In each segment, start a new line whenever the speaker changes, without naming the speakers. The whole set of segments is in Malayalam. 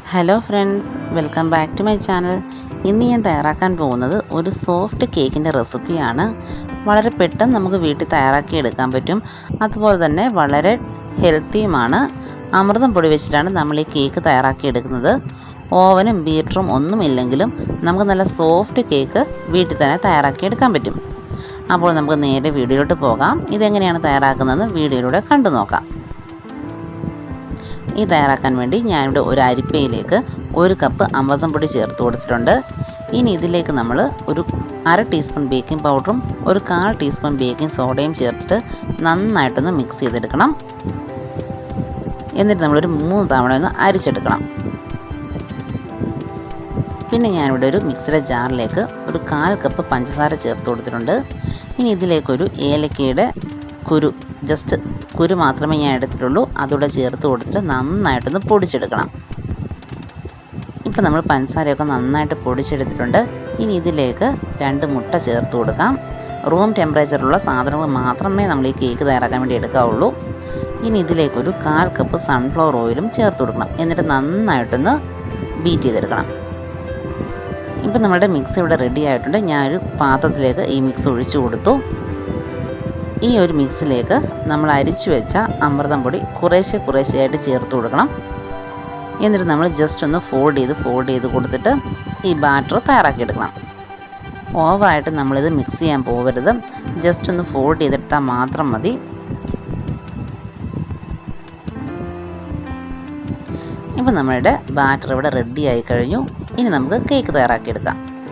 hello friends welcome back to my channel ഇന്ന് ഞാൻ തയ്യാറാക്കാൻ പോകുന്നത് ഒരു സോഫ്റ്റ് കേക്കിൻ്റെ റെസിപ്പിയാണ് വളരെ പെട്ടെന്ന് നമുക്ക് വീട്ടിൽ തയ്യാറാക്കി എടുക്കാൻ പറ്റും അതുപോലെ തന്നെ വളരെ ഹെൽത്തിയുമാണ് അമൃതം പൊടി വെച്ചിട്ടാണ് നമ്മൾ ഈ കേക്ക് തയ്യാറാക്കി എടുക്കുന്നത് ഓവനും ബീറ്ററും ഒന്നുമില്ലെങ്കിലും നമുക്ക് നല്ല സോഫ്റ്റ് കേക്ക് വീട്ടിൽ തന്നെ തയ്യാറാക്കി എടുക്കാൻ പറ്റും അപ്പോൾ നമുക്ക് നേരെ വീഡിയോയിലോട്ട് പോകാം ഇതെങ്ങനെയാണ് തയ്യാറാക്കുന്നതെന്ന് വീഡിയോയിലൂടെ കണ്ടു നോക്കാം ഈ തയ്യാറാക്കാൻ വേണ്ടി ഞാനിവിടെ ഒരു അരിപ്പയിലേക്ക് ഒരു കപ്പ് അമൃതം പൊടി ചേർത്ത് കൊടുത്തിട്ടുണ്ട് ഇനി ഇതിലേക്ക് നമ്മൾ ഒരു അര ടീസ്പൂൺ ബേക്കിംഗ് പൗഡറും ഒരു കാൽ ടീസ്പൂൺ ബേക്കിംഗ് സോഡയും ചേർത്തിട്ട് നന്നായിട്ടൊന്ന് മിക്സ് ചെയ്തെടുക്കണം എന്നിട്ട് നമ്മളൊരു മൂന്ന് തവണ ഒന്ന് അരിച്ചെടുക്കണം പിന്നെ ഞാനിവിടെ ഒരു മിക്സിയുടെ ജാറിലേക്ക് ഒരു കാൽ കപ്പ് പഞ്ചസാര ചേർത്ത് കൊടുത്തിട്ടുണ്ട് ഇനി ഇതിലേക്കൊരു ഏലക്കയുടെ കുരു ജസ്റ്റ് കുരു മാത്രമേ ഞാൻ എടുത്തിട്ടുള്ളൂ അതുകൂടെ ചേർത്ത് കൊടുത്തിട്ട് നന്നായിട്ടൊന്ന് പൊടിച്ചെടുക്കണം ഇപ്പം നമ്മൾ പഞ്ചസാരയൊക്കെ നന്നായിട്ട് പൊടിച്ചെടുത്തിട്ടുണ്ട് ഇനി ഇതിലേക്ക് രണ്ട് മുട്ട ചേർത്ത് കൊടുക്കാം റൂം ടെമ്പറേച്ചറിലുള്ള സാധനങ്ങൾ മാത്രമേ നമ്മൾ ഈ കേക്ക് തയ്യാറാക്കാൻ വേണ്ടി എടുക്കാവുള്ളൂ ഇനി ഇതിലേക്കൊരു കാൽ കപ്പ് സൺഫ്ലവർ ഓയിലും ചേർത്ത് കൊടുക്കണം എന്നിട്ട് നന്നായിട്ടൊന്ന് ബീറ്റ് ചെയ്തെടുക്കണം ഇപ്പം നമ്മുടെ മിക്സ് ഇവിടെ റെഡി ആയിട്ടുണ്ട് ഞാനൊരു പാത്രത്തിലേക്ക് ഈ മിക്സ് ഒഴിച്ചു കൊടുത്തു ഈ ഒരു മിക്സിലേക്ക് നമ്മൾ അരിച്ചു വെച്ച അമൃതം പൊടി കുറേശ്ശെ കുറേശ്ശെയായിട്ട് ചേർത്ത് കൊടുക്കണം എന്നിട്ട് നമ്മൾ ജസ്റ്റ് ഒന്ന് ഫോൾഡ് ചെയ്ത് ഫോൾഡ് ചെയ്ത് കൊടുത്തിട്ട് ഈ ബാറ്റർ തയ്യാറാക്കിയെടുക്കണം ഓവറായിട്ട് നമ്മളിത് മിക്സ് ചെയ്യാൻ പോകരുത് ജസ്റ്റ് ഒന്ന് ഫോൾഡ് ചെയ്തെടുത്താൽ മാത്രം മതി ഇപ്പം നമ്മളുടെ ബാറ്റർ ഇവിടെ റെഡി ആയി കഴിഞ്ഞു ഇനി നമുക്ക് കേക്ക് തയ്യാറാക്കിയെടുക്കാം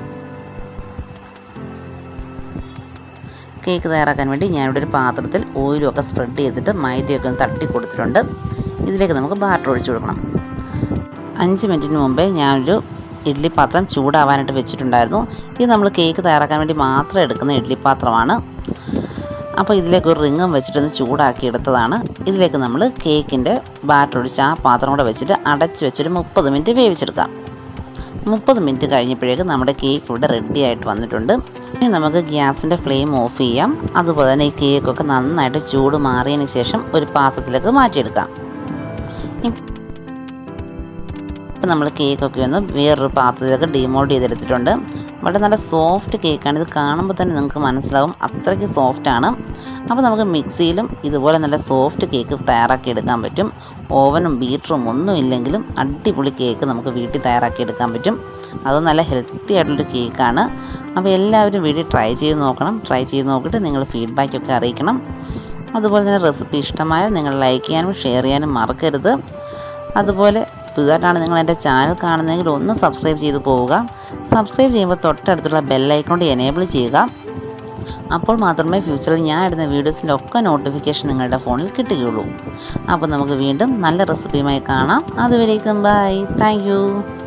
കേക്ക് തയ്യാറാക്കാൻ വേണ്ടി ഞാനിവിടെ ഒരു പാത്രത്തിൽ ഓയിലും ഒക്കെ സ്പ്രെഡ് ചെയ്തിട്ട് മൈദയൊക്കെ ഒന്ന് തട്ടി കൊടുത്തിട്ടുണ്ട് ഇതിലേക്ക് നമുക്ക് ബാറ്റർ ഒഴിച്ചു കൊടുക്കണം അഞ്ച് മിനിറ്റിന് മുമ്പേ ഞാനൊരു ഇഡ്ഡലി പാത്രം ചൂടാവാനായിട്ട് വെച്ചിട്ടുണ്ടായിരുന്നു ഇത് നമ്മൾ കേക്ക് തയ്യാറാക്കാൻ വേണ്ടി മാത്രം എടുക്കുന്ന ഇഡ്ഡലി പാത്രമാണ് അപ്പോൾ ഇതിലേക്ക് ഒരു റിങ്ങും വെച്ചിട്ടൊന്ന് ചൂടാക്കി എടുത്തതാണ് ഇതിലേക്ക് നമ്മൾ കേക്കിൻ്റെ ബാറ്റർ ഒഴിച്ച് ആ പാത്രം കൂടെ വെച്ചിട്ട് അടച്ച് വെച്ചൊരു മുപ്പത് മിനിറ്റ് വേവിച്ചെടുക്കാം മുപ്പത് മിനിറ്റ് കഴിഞ്ഞപ്പോഴേക്ക് നമ്മുടെ കേക്ക് ഇവിടെ റെഡി ആയിട്ട് വന്നിട്ടുണ്ട് ഇനി നമുക്ക് ഗ്യാസിൻ്റെ ഫ്ലെയിം ഓഫ് ചെയ്യാം അതുപോലെ തന്നെ ഈ കേക്കൊക്കെ നന്നായിട്ട് ചൂട് മാറിയതിന് ശേഷം ഒരു പാത്രത്തിലേക്ക് മാറ്റിയെടുക്കാം ഇപ്പം നമ്മൾ കേക്കൊക്കെ ഒന്ന് വേറൊരു പാത്രത്തിലേക്ക് ഡിമോൾഡ് ചെയ്തെടുത്തിട്ടുണ്ട് വളരെ നല്ല സോഫ്റ്റ് കേക്കാണ് ഇത് കാണുമ്പോൾ തന്നെ നിങ്ങൾക്ക് മനസ്സിലാവും അത്രയ്ക്ക് സോഫ്റ്റാണ് അപ്പോൾ നമുക്ക് മിക്സിയിലും ഇതുപോലെ നല്ല സോഫ്റ്റ് കേക്ക് തയ്യാറാക്കി എടുക്കാൻ പറ്റും ഓവനും ബീറ്ററും ഒന്നും ഇല്ലെങ്കിലും അടിപൊളി കേക്ക് നമുക്ക് വീട്ടിൽ തയ്യാറാക്കി എടുക്കാൻ പറ്റും അത് നല്ല ഹെൽത്തി ആയിട്ടുള്ളൊരു കേക്കാണ് അപ്പോൾ എല്ലാവരും വീട്ടിൽ ട്രൈ ചെയ്ത് നോക്കണം ട്രൈ ചെയ്ത് നോക്കിയിട്ട് നിങ്ങൾ ഫീഡ്ബാക്കൊക്കെ അറിയിക്കണം അതുപോലെ തന്നെ റെസിപ്പി ഇഷ്ടമായാൽ നിങ്ങൾ ലൈക്ക് ചെയ്യാനും ഷെയർ ചെയ്യാനും മറക്കരുത് അതുപോലെ പുതുതായിട്ടാണ് നിങ്ങൾ എൻ്റെ ചാനൽ കാണുന്നതെങ്കിൽ ഒന്ന് സബ്സ്ക്രൈബ് ചെയ്ത് പോവുക സബ്സ്ക്രൈബ് ചെയ്യുമ്പോൾ തൊട്ടടുത്തുള്ള ബെല്ലൈക്കോണ്ട് എനേബിൾ ചെയ്യുക അപ്പോൾ മാത്രമേ ഫ്യൂച്ചറിൽ ഞാൻ ഇടുന്ന വീഡിയോസിൻ്റെ ഒക്കെ നോട്ടിഫിക്കേഷൻ നിങ്ങളുടെ ഫോണിൽ കിട്ടുകയുള്ളൂ അപ്പോൾ നമുക്ക് വീണ്ടും നല്ല റെസിപ്പിയുമായി കാണാം അതുവരേക്കും ബൈ താങ്ക്